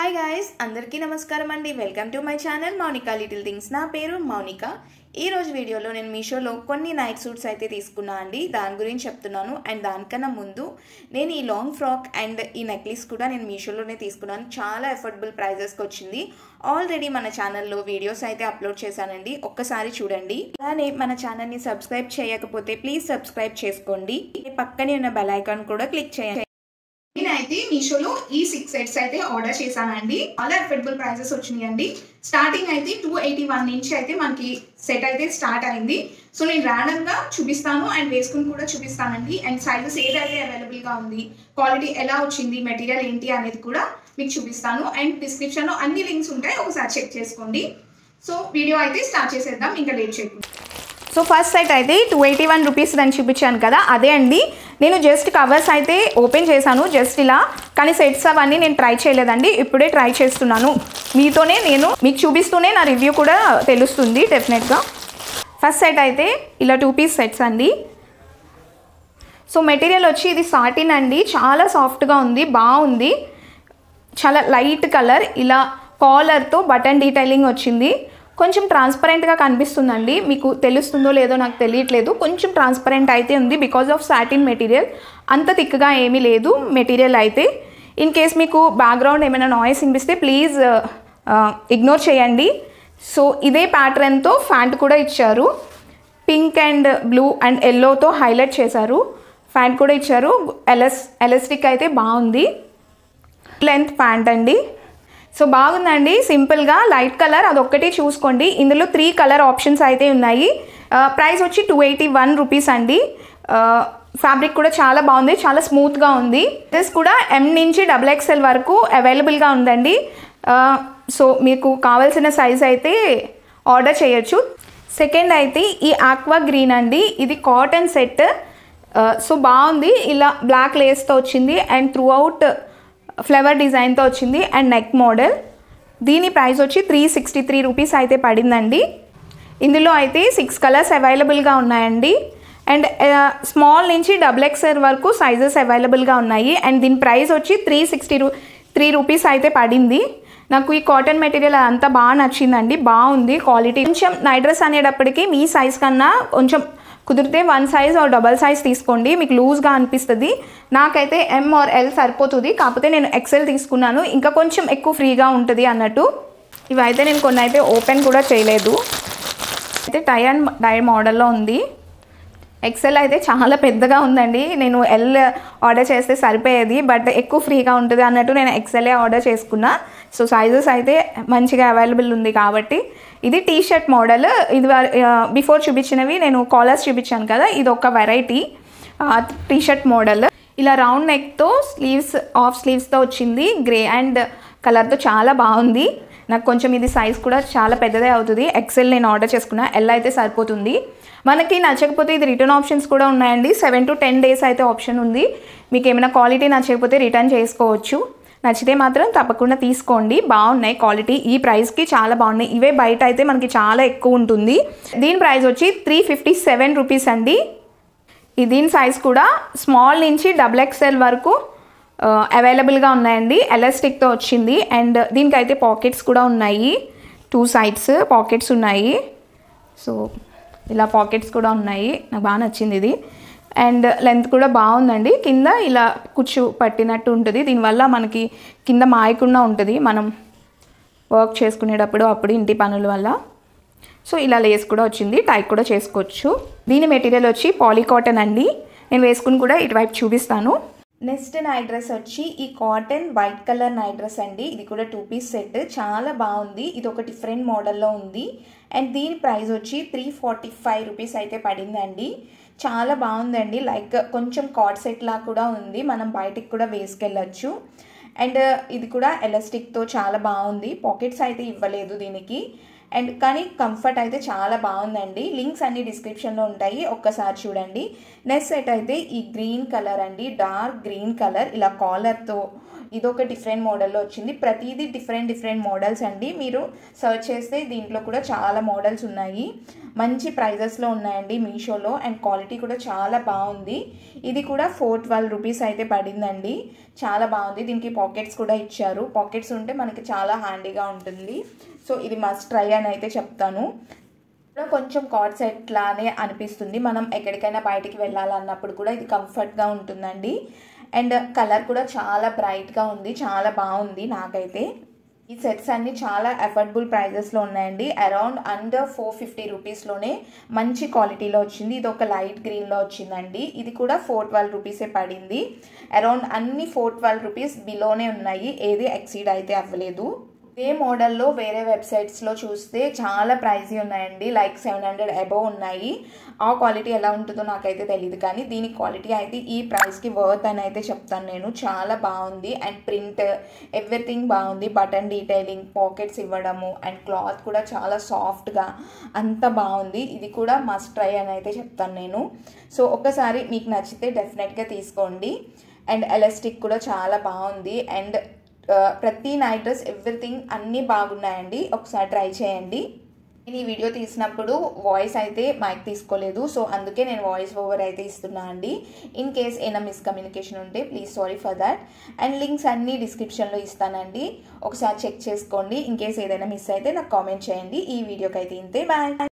hi guys అందరికీ నమస్కారం అండి welcome to my channel Mounika little things నా పేరు మౌనిక ఈ రోజు వీడియోలో నేను మీషోలో కొన్ని నైట్ సూట్స్ అయితే తీసుకున్నా అండి దాని గురించి చెప్తున్నాను అండ్ దానికన్నా ముందు నేను ఈ లాంగ్ ఫ్రాక్ అండ్ ఈ నెక్లెస్ కూడా నేను మీషోలోనే తీసుకున్నాను చాలా ఎఫోర్డబుల్ ప్రైజెస్కి వచ్చింది ఆల్రెడీ మన ఛానల్లో వీడియోస్ అయితే అప్లోడ్ చేశానండి ఒక్కసారి చూడండి అలానే మన ఛానల్ని సబ్స్క్రైబ్ చేయకపోతే ప్లీజ్ సబ్స్క్రైబ్ చేసుకోండి పక్కనే ఉన్న బెల్ ఐకాన్ కూడా క్లిక్ చేయండి నేనైతే మీషోలో ఈ సిక్స్ సెట్స్ అయితే ఆర్డర్ చేశానండి చాలా అఫోర్డబుల్ ప్రైజెస్ వచ్చినాయండి స్టార్టింగ్ అయితే టూ ఎయిటీ వన్ నుంచి అయితే మనకి సెట్ అయితే స్టార్ట్ అయింది సో నేను random గా చూపిస్తాను అండ్ వేసుకుని కూడా చూపిస్తానండి అండ్ సైజెస్ ఏదైతే available గా ఉంది క్వాలిటీ ఎలా వచ్చింది మెటీరియల్ ఏంటి అనేది కూడా మీకు చూపిస్తాను అండ్ డిస్క్రిప్షన్లో అన్ని లింక్స్ ఉంటాయి ఒకసారి చెక్ చేసుకోండి సో వీడియో అయితే స్టార్ట్ చేసేద్దాం ఇంకా లేట్ చేయకుండా సో ఫస్ట్ సెట్ అయితే టూ ఎయిటీ వన్ రూపీస్ అని చూపించాను కదా అదే అండి నేను జస్ట్ కవర్స్ అయితే ఓపెన్ చేశాను జస్ట్ ఇలా కానీ సెట్స్ అవన్నీ నేను ట్రై చేయలేదండి ఇప్పుడే ట్రై చేస్తున్నాను మీతోనే నేను మీకు చూపిస్తూనే నా రివ్యూ కూడా తెలుస్తుంది డెఫినెట్గా ఫస్ట్ సెట్ అయితే ఇలా టూ పీస్ సెట్స్ అండి సో మెటీరియల్ వచ్చి ఇది సాటిన్ అండి చాలా సాఫ్ట్గా ఉంది బాగుంది చాలా లైట్ కలర్ ఇలా కాలర్తో బటన్ డీటెయిలింగ్ వచ్చింది కొంచెం ట్రాన్స్పరెంట్గా కనిపిస్తుందండి మీకు తెలుస్తుందో లేదో నాకు తెలియట్లేదు కొంచెం ట్రాన్స్పరెంట్ అయితే ఉంది బికాజ్ ఆఫ్ సాటిన్ మెటీరియల్ అంత థిక్గా ఏమీ లేదు మెటీరియల్ అయితే ఇన్ కేస్ మీకు బ్యాక్గ్రౌండ్ ఏమైనా నాయిస్ వినిపిస్తే ప్లీజ్ ఇగ్నోర్ చేయండి సో ఇదే ప్యాటర్న్తో ఫ్యాంట్ కూడా ఇచ్చారు పింక్ అండ్ బ్లూ అండ్ ఎల్లోతో హైలైట్ చేశారు ఫ్యాంట్ కూడా ఇచ్చారు ఎలస్ ఎలాస్టిక్ అయితే బాగుంది లెంత్ ప్యాంట్ అండి సో బాగుందండి సింపుల్గా లైట్ కలర్ అదొక్కటి చూసుకోండి ఇందులో త్రీ కలర్ ఆప్షన్స్ అయితే ఉన్నాయి ప్రైస్ వచ్చి టూ ఎయిటీ వన్ రూపీస్ అండి ఫ్యాబ్రిక్ కూడా చాలా బాగుంది చాలా స్మూత్గా ఉంది డ్రెస్ కూడా ఎం నుంచి డబుల్ ఎక్స్ఎల్ వరకు అవైలబుల్గా ఉందండి సో మీకు కావాల్సిన సైజ్ అయితే ఆర్డర్ చేయొచ్చు సెకండ్ అయితే ఈ ఆక్వా గ్రీన్ అండి ఇది కాటన్ సెట్ సో బాగుంది ఇలా బ్లాక్ లేస్తో వచ్చింది అండ్ త్రూ అవుట్ ఫ్లవర్ డిజైన్తో వచ్చింది అండ్ నెక్ మోడల్ దీని ప్రైస్ వచ్చి త్రీ సిక్స్టీ త్రీ రూపీస్ అయితే పడిందండి ఇందులో అయితే సిక్స్ కలర్స్ అవైలబుల్గా ఉన్నాయండి అండ్ స్మాల్ నుంచి డబుల్ ఎక్స్ఎల్ వరకు సైజెస్ అవైలబుల్గా ఉన్నాయి అండ్ దీని ప్రైస్ వచ్చి త్రీ సిక్స్టీ రూ త్రీ రూపీస్ అయితే పడింది నాకు ఈ కాటన్ మెటీరియల్ అంతా బాగా నచ్చిందండి బాగుంది క్వాలిటీ కొంచెం నైట్ డ్రెస్ అనేటప్పటికి మీ సైజ్ కన్నా కొంచెం కుదిరితే one size or double size తీసుకోండి మీకు లూజ్గా అనిపిస్తుంది నాకైతే ఎం ఆర్ ఎల్ సరిపోతుంది కాకపోతే నేను ఎక్సెల్ తీసుకున్నాను ఇంకా కొంచెం ఎక్కువ ఫ్రీగా ఉంటుంది అన్నట్టు ఇవైతే నేను కొన్ని అయితే ఓపెన్ కూడా చేయలేదు అయితే టై అండ్ డై మోడల్లో ఉంది ఎక్సెల్ అయితే చాలా పెద్దగా ఉందండి నేను ఎల్ ఆర్డర్ చేస్తే సరిపోయేది బట్ ఎక్కువ ఫ్రీగా ఉంటుంది అన్నట్టు నేను ఎక్సెలే ఆర్డర్ చేసుకున్నా సో సైజెస్ అయితే మంచిగా అవైలబుల్ ఉంది కాబట్టి ఇది టీ షర్ట్ మోడల్ ఇది బిఫోర్ చూపించినవి నేను కాలర్స్ చూపించాను కదా ఇది ఒక వెరైటీ టీ షర్ట్ మోడల్ ఇలా రౌండ్ నెక్తో స్లీవ్స్ ఆఫ్ స్లీవ్స్తో వచ్చింది గ్రే అండ్ కలర్తో చాలా బాగుంది నాకు కొంచెం ఇది సైజ్ కూడా చాలా పెద్దదే అవుతుంది ఎక్సెల్ నేను ఆర్డర్ చేసుకున్నా ఎల్ అయితే సరిపోతుంది మనకి నచ్చకపోతే ఇది రిటర్న్ ఆప్షన్స్ కూడా ఉన్నాయండి సెవెన్ టు టెన్ డేస్ అయితే ఆప్షన్ ఉంది మీకు ఏమైనా క్వాలిటీ నచ్చకపోతే రిటర్న్ చేసుకోవచ్చు నచ్చితే మాత్రం తప్పకుండా తీసుకోండి బాగున్నాయి క్వాలిటీ ఈ ప్రైస్కి చాలా బాగున్నాయి ఇవే బయట అయితే మనకి చాలా ఎక్కువ ఉంటుంది దీని ప్రైస్ వచ్చి త్రీ ఫిఫ్టీ సెవెన్ రూపీస్ అండి ఈ దీని సైజ్ కూడా స్మాల్ నుంచి డబుల్ ఎక్స్ఎల్ వరకు అవైలబుల్గా ఉన్నాయండి ఎలాస్టిక్తో వచ్చింది అండ్ దీనికైతే పాకెట్స్ కూడా ఉన్నాయి టూ సైడ్స్ పాకెట్స్ ఉన్నాయి సో ఇలా పాకెట్స్ కూడా ఉన్నాయి నాకు బాగా నచ్చింది ఇది అండ్ లెంత్ కూడా బాగుందండి కింద ఇలా కుచ్చు పట్టినట్టు ఉంటుంది దీనివల్ల మనకి కింద మాయకుండా ఉంటుంది మనం వర్క్ చేసుకునేటప్పుడు అప్పుడు ఇంటి పనుల వల్ల సో ఇలా లేస్ కూడా వచ్చింది టైప్ కూడా చేసుకోవచ్చు దీని మెటీరియల్ వచ్చి పాలీకాటన్ అండి నేను వేసుకుని కూడా ఇటువైపు చూపిస్తాను నెక్స్ట్ నైట్ డ్రెస్ వచ్చి ఈ cotton white colour night dress అండి ఇది కూడా టూ పీస్ సెట్ చాలా బాగుంది ఇది ఒక డిఫరెంట్ మోడల్లో ఉంది అండ్ దీని ప్రైస్ వచ్చి త్రీ ఫార్టీ ఫైవ్ రూపీస్ అయితే పడిందండి చాలా బాగుందండి లైక్ కొంచెం కార్డ్ సెట్ లా కూడా ఉంది మనం బయటికి కూడా వేసుకెళ్ళచ్చు అండ్ ఇది కూడా ఎలాస్టిక్తో చాలా బాగుంది పాకెట్స్ అయితే ఇవ్వలేదు దీనికి అండ్ కానీ కంఫర్ట్ అయితే చాలా బాగుందండి లింక్స్ అన్ని డిస్క్రిప్షన్లో ఉంటాయి ఒక్కసారి చూడండి నెక్స్ట్ సెట్ అయితే ఈ గ్రీన్ కలర్ అండి డార్క్ గ్రీన్ కలర్ ఇలా కాలర్తో ఇదొక డిఫరెంట్ మోడల్లో వచ్చింది ప్రతిదీ డిఫరెంట్ డిఫరెంట్ మోడల్స్ అండి మీరు సర్చ్ చేస్తే దీంట్లో కూడా చాలా మోడల్స్ ఉన్నాయి మంచి ప్రైజెస్లో ఉన్నాయండి మీషోలో అండ్ క్వాలిటీ కూడా చాలా బాగుంది ఇది కూడా ఫోర్ ట్వెల్వ్ రూపీస్ అయితే పడిందండి చాలా బాగుంది దీనికి పాకెట్స్ కూడా ఇచ్చారు పాకెట్స్ ఉంటే మనకి చాలా హ్యాండీగా ఉంటుంది సో ఇది మస్ట్ ట్రై అని అయితే చెప్తాను కూడా కొంచెం కార్డ్ సెట్ లానే అనిపిస్తుంది మనం ఎక్కడికైనా బయటికి వెళ్ళాలన్నప్పుడు కూడా ఇది కంఫర్ట్గా ఉంటుందండి అండ్ కలర్ కూడా చాలా బ్రైట్గా ఉంది చాలా బాగుంది నాకైతే ఈ సెట్స్ అన్ని చాలా అఫోర్డబుల్ ప్రైజెస్లో ఉన్నాయండి అరౌండ్ అండర్ ఫోర్ ఫిఫ్టీ రూపీస్లోనే మంచి క్వాలిటీలో వచ్చింది ఇది ఒక లైట్ గ్రీన్లో వచ్చిందండి ఇది కూడా ఫోర్ ట్వెల్వ్ రూపీసే పడింది అరౌండ్ అన్ని ఫోర్ ట్వెల్వ్ రూపీస్ బిలోనే ఉన్నాయి ఏది ఎక్సీడ్ అయితే అవ్వలేదు ఇదే మోడల్లో వేరే వెబ్సైట్స్లో చూస్తే చాలా ప్రైజీ ఉన్నాయండి లైక్ సెవెన్ హండ్రెడ్ అబోవ్ ఉన్నాయి ఆ క్వాలిటీ ఎలా ఉంటుందో నాకైతే తెలియదు కానీ దీని క్వాలిటీ అయితే ఈ ప్రైస్కి వర్త్ అని అయితే చెప్తాను నేను చాలా బాగుంది అండ్ ప్రింట్ ఎవ్రీథింగ్ బాగుంది బటన్ డీటెయిలింగ్ పాకెట్స్ ఇవ్వడము అండ్ క్లాత్ కూడా చాలా సాఫ్ట్గా అంత బాగుంది ఇది కూడా మస్ట్ ట్రై అని అయితే చెప్తాను నేను సో ఒకసారి మీకు నచ్చితే డెఫినెట్గా తీసుకోండి అండ్ ఎలాస్టిక్ కూడా చాలా బాగుంది అండ్ ప్రతి నైట్ డ్రెస్ ఎవ్రీథింగ్ అన్నీ బాగున్నాయండి ఒకసారి ట్రై చేయండి నేను ఈ వీడియో తీసినప్పుడు వాయిస్ అయితే మైక్ తీసుకోలేదు సో అందుకే నేను వాయిస్ ఓవర్ అయితే ఇస్తున్నా అండి ఇన్ కేస్ ఏమైనా మిస్కమ్యూనికేషన్ ఉంటే please sorry for that and links అన్నీ డిస్క్రిప్షన్లో ఇస్తానండి ఒకసారి చెక్ చేసుకోండి ఇన్ కేస్ ఏదైనా మిస్ అయితే నాకు కామెంట్ చేయండి ఈ వీడియోకి అయితే ఇంతే బాయ్